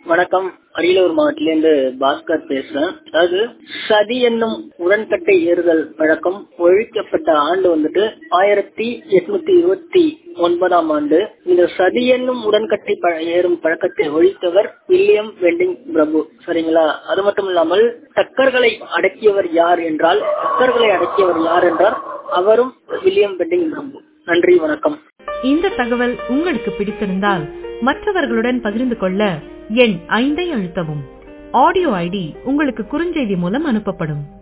வணக்கம் அரியலூர் மாவட்டத்திலிருந்து பாஸ்கர் பேசுறேன் அதாவது சதி என்னும் உடன்கட்டை ஏறுதல் வழக்கம் ஒழிக்கப்பட்ட ஆண்டு வந்துட்டு ஆயிரத்தி எட்நூத்தி இருபத்தி ஒன்பதாம் ஆண்டு இந்த சதி என்னும் உடன்கட்டை ப- ஏறும் பழக்கத்தை ஒழித்தவர் வில்லியம் வெண்டிங் பிரபு சரிங்களா அது மட்டும் இல்லாமல் டக்கர்களை அடக்கியவர் யார் என்றால் டக்கர்களை அடக்கியவர் யார் என்றால் அவரும் வில்லியம் வெண்டிங் பிரபு நன்றி வணக்கம் இந்த தகவல் உங்களுக்கு பிடித்திருந்தால் மற்றவர்களுடன் பகிர்ந்து கொள்ள எண் ஐந்தை அழுத்தவும் ஆடியோ ஐடி உங்களுக்கு குறுஞ்செய்தி மூலம் அனுப்பப்படும்